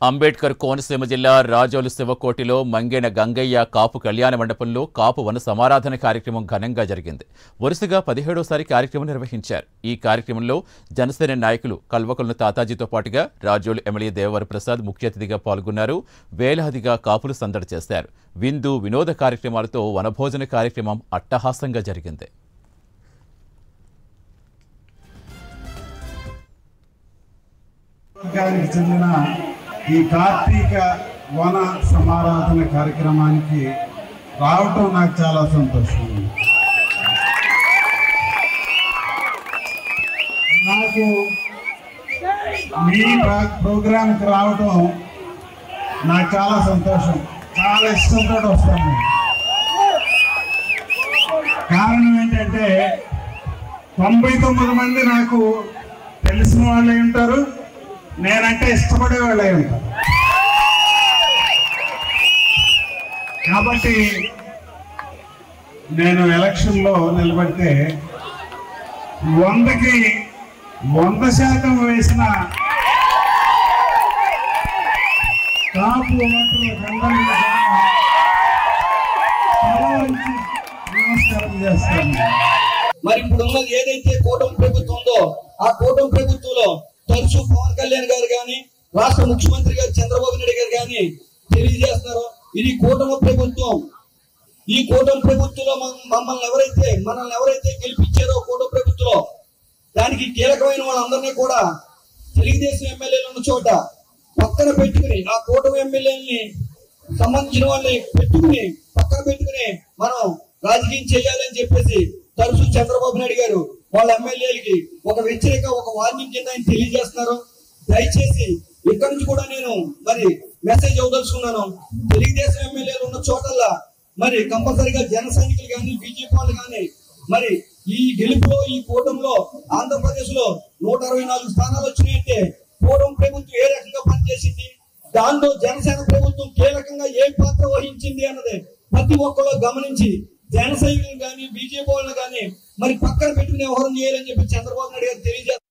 అంబేద్కర్ కోనసీమ జిల్లా రాజోలు శివకోటిలో మంగేన గంగయ్య కాపు కళ్యాణ మండపంలో కాపు వన సమారాధన కార్యక్రమం ఘనంగా జరిగింది వరుసగా పదిహేడోసారి కార్యక్రమం నిర్వహించారు ఈ కార్యక్రమంలో జనసేన నాయకులు కల్వకులను తాతాజీతో పాటుగా రాజోలు ఎమ్మెల్యే దేవవర ప్రసాద్ ముఖ్య అతిథిగా పాల్గొన్నారు వేలాదిగా కాపులు సందడి చేశారు విందు వినోద కార్యక్రమాలతో వనభోజన కార్యక్రమం అట్టహాసంగా జరిగింది వర్గానికి చెందిన ఈ కార్తీక వన సమారాధన కార్యక్రమానికి రావటం నాకు చాలా సంతోషం నాకు మీ ప్రా- ప్రోగ్రాంకి రావటం నాకు చాలా సంతోషం చాలా ఇష్టంతో వస్తాను నేను. కారణం ఏంటంటే తొంభై తొమ్మిది మంది నాకు తెలిసిన వాళ్ళే ఉంటారు నేనంటే ఇష్టపడే వాళ్ళే ఉంటారు కాబట్టి నేను ఎలక్షన్లో నిలబడితే వందకి వంద శాతం వేసిన కాపు ఓటర్లకు అందరికీ కూడా తల వంచి నమస్కారం చేస్తాను మరి ఇప్పుడు ఉన్నది ఏదైతే కూటమి ప్రభుత్వం ఉందో ఆ కూటమి ప్రభుత్వంలో తరచూ పవన్ కళ్యాణ్ గారు కానీ రాష్ట్ర ముఖ్యమంత్రి గారు చంద్రబాబు నాయుడు గారు కానీ తెలియజేస్తున్నారు ఇది కూటమి ప్రభుత్వం ఈ కూటమి ప్రభుత్వంలో మమ్- మమ్మల్ని ఎవరైతే మనల్ని ఎవరైతే గెలిపించారో కూటమి ప్రభుత్వంలో దానికి కీలకమైన వాళ్ళందరినీ కూడా తెలుగుదేశం ఎమ్మెల్యేలు ఉన్న చోట పక్కన పెట్టుకుని ఆ కూటమి ఎమ్మెల్యేలని సంబంధించిన వాళ్ళని పెట్టుకుని పక్కన పెట్టుకుని మనం రాజకీయం చేయాలని చెప్పేసి తరచూ చంద్రబాబు నాయుడు గారు వాళ్ళ ఎమ్మెల్యేలకి ఒక వ్యతిరేక ఒక వార్నింగ్ కింద ఆయన తెలియజేస్తున్నారు దయచేసి ఇక్కడి నుంచి కూడా నేను మరి మెసేజ్ ఇవ్వదలుచుకున్నాను తెలుగుదేశం ఎమ్మెల్యేలు ఉన్న చోటల్లా మరి కంపల్సరిగా జన సైనికులు కానీ బీజేపీ వాళ్ళు కానీ మరి ఈ గెలుపులో ఈ కూటమిలో ఆంధ్రప్రదేశ్ లో నూట అరవై నాలుగు స్థానాలు వచ్చినాయంటే కూటమి ప్రభుత్వం ఏ రకంగా పనిచేసింది దాంట్లో జనసేన ప్రభుత్వం కీలకంగా ఏ పాత్ర వహించింది అన్నది ప్రతి ఒక్కరు గమనించి జన సైనికులు కానీ బీజేపీ వాళ్ళు కానీ మరి పక్కన పెట్టుకుని వ్యవహారం చేయాలని చెప్పి చంద్రబాబు నాయుడు గారు తెలియజేస్తారు